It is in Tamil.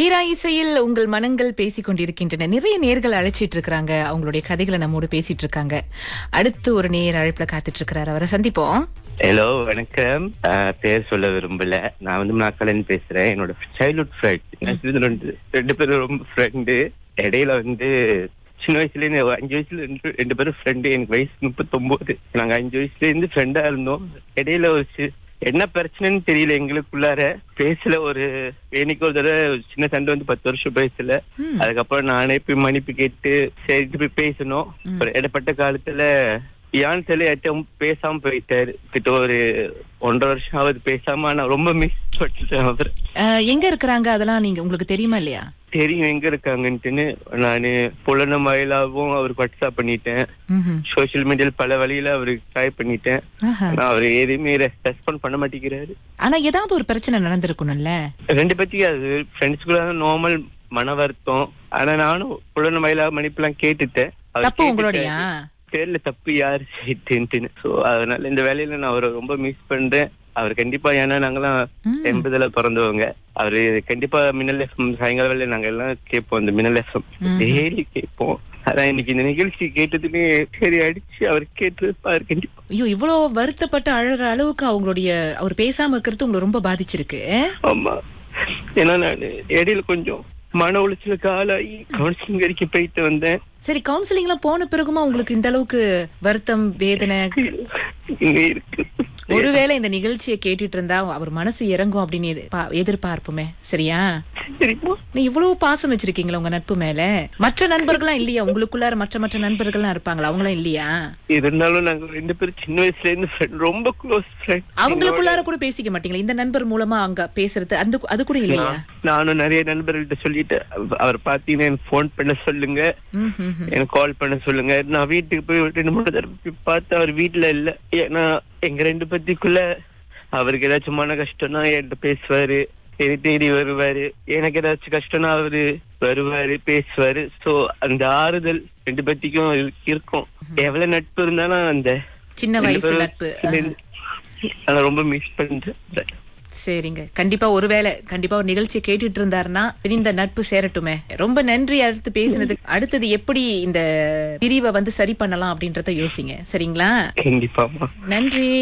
ஹீரா இசையில் உங்கள் மனங்கள் பேசிக் கொண்டிருக்கின்றன நிறைய நேர்கள் அழைச்சிட்டு இருக்காங்க அவங்களுடைய கதைகளை நம்மோடு பேசிட்டு இருக்காங்க அடுத்து ஒரு நேர் அழைப்புல காத்துட்டு இருக்கிறாரு அவரை சந்திப்போம் ஹலோ வணக்கம் ஆஹ் பேர் சொல்ல விரும்பல நான் வந்து நாக்காலன் பேசுறேன் என்னோட சைல்ட்ஹுட் ஃப்ரெண்ட் ரெண்டு ரெண்டு பேரும் ரொம்ப ஃப்ரெண்டு இடையில வந்து சின்ன வயசுல இருந்து ஒரு அஞ்சு வயசுல ரெண்டு ரெண்டு பேரும் ஃப்ரெண்டு எனக்கு வயசு முப்பத்தொன்பது நாங்க அஞ்சு வயசுல இருந்து ஃப்ரெண்டா இருந்தோம் இடையில ஒரு சி- என்ன பிரச்சனைன்னு தெரியல எங்களுக்குள்ளார பேசல ஒரு எனக்கு ஒரு தடவை ஒரு சின்ன சண்டை வந்து பத்து வருஷம் பேசல ம். அதுக்கப்புறம் நானே போய் மன்னிப்பு கேட்டு சரி போய் பேசணும் ஒரு இடப்பட்ட காலத்துல யான் சொல்லி யார்ட்டும் பேசாம போயிட்டாரு கிட்ட ஒரு ஒன்றரை வருஷம் ஆகுது பேசாம நான் ரொம்ப மிஸ் பண்ணிட்டேன் அவர் அஹ், எங்க இருக்கிறாங்க அதெல்லாம் நீங்க உங்களுக்கு தெரியுமா இல்லையா தெரியும் எங்க இருக்காங்கன்ட்டுன்னு நானு புலன மயிலாவும் அவருக்கு வாட்ஸ்அப் பண்ணிட்டேன் ம்ஹும். சோசியல் மீடியால பல வழியில அவருக்கு ட்ரை பண்ணிட்டேன் ஆஹா. ஆனா அவர் எதுவுமே ரெஸ்பாண்ட் பண்ண மாட்டேங்கிறாரு ஆனா ஏதாவது ஒரு பிரச்சனை நடந்திருக்கணும்ல ரெண்டு பத்தி அது ஃப்ரெண்ட்ஸ்குள்ள நார்மல் மன வருத்தம் ஆனா நானும் புலன மயிலா மன்னிப்புலாம் கேட்டுட்டேன் அவர் தப்பு உங்களுடையா கேட்டுட்டாரு. தெரியல தப்பு யாரு செய்துன்ட்டுன்னு சோ அதனால இந்த வேலையில நான் அவரை ரொம்ப மிஸ் பண்றேன் அவர் கண்டிப்பா ஏன்னா நாங்கெல்லாம் ம். எண்பதுல பிறந்தவங்க அவரு கண்டிப்பா மின்னல் எஃப்எம் சாயங்கால வேலை நாங்க எல்லாம் கேட்போம் இந்த மின்னல் எஃப்எம் ம். டெய்லி கேட்போம் அதான் இன்னைக்கு இந்த நிகழ்ச்சி கேட்டதுமே சரி அடிச்சு அவர் கேட்டிருப்பாரு கண்டிப்பா ஐயோ இவ்வளவு வருத்தப்பட்டு அழற அளவுக்கு அவங்களுடைய அவர் பேசாம இருக்கிறது உங்களை ரொம்ப பாதிச்சிருக்கு ஆமா ஏன்னா நான் இடையில கொஞ்சம் மன உளைச்சலுக்கு ஆளாகி கவுன்சிலிங் வரைக்கும் போயிட்டு வந்தேன் சரி கவுன்சிலிங் எல்லாம் போன பிறகுமா உங்களுக்கு இந்த அளவுக்கு வருத்தம் வேதனை இங்க இருக்கு ஒருவேளை இந்த நிகழ்ச்சியை கேட்டுட்டு இருந்தா அவர் மனசு இறங்கும் அப்படின்னு எதிர்- பா- எதிர்பார்ப்புமே சரியா சரிம்மா நீ இவ்வளவு பாசம் வச்சிருக்கீங்களா உங்க நட்பு மேல மற்ற நண்பர்கள்லாம் இல்லையா உங்களுக்குள்ளார மற்ற மற்ற நண்பர்கள்லாம் இருப்பாங்களா அவங்களாம் இல்லையா இருந்தாலும் நாங்க ரெண்டு பேரும் சின்ன வயசுல இருந்து friend, ரொம்ப க்ளோஸ் ஃப்ரெண்ட் அவங்களுக்குள்ளார கூட பேசிக்க மாட்டீங்களா இந்த நண்பர் மூலமா அங்க பேசுறது அந்த அது கூட இல்லையா நானும் நிறைய நண்பர்கள்ட்ட சொல்லிட்டு அவர் பாத்தீங்கன்னா எனக்கு ஃபோன் பண்ண சொல்லுங்க ம், ம், ம். எனக்கு கால் பண்ண சொல்லுங்க நான் வீட்டுக்கு போய் ஒரு ரெண்டு மூணு தடவை போய் பார்த்து அவர் வீட்டுல இல்ல ஏன்னா எங்க ரெண்டு பத்திக்குள்ள அவருக்கு ஏதாச்சும் மன கஷ்டம்னா என்கிட்ட பேசுவாரு தேடி தேடி வருவாரு எனக்கு ஏதாச்சும் கஷ்டம்னா அவரு வருவாரு பேசுவாரு சோ அந்த ஆறுதல் ரெண்டு பத்திக்கும் இரு- இருக்கும் எவ்வளவு நட்பு இருந்தாலும் அந்த சின்ன ரெண்டு வயசு பேரும் நட்பு சின்ன- நான் ரொம்ப மிஸ் பண்றேன் சரிங்க கண்டிப்பா ஒருவேளை கண்டிப்பா ஒரு நிகழ்ச்சியை கேட்டுட்டு இருந்தாருன்னா இந்த நட்பு சேரட்டுமே ரொம்ப நன்றி அடுத்து பேசினதுக்கு அடுத்தது எப்படி இந்த பிரிவை வந்து சரி பண்ணலாம் அப்படின்றத யோசிங்க சரிங்களா கண்டிப்பாமா நன்றி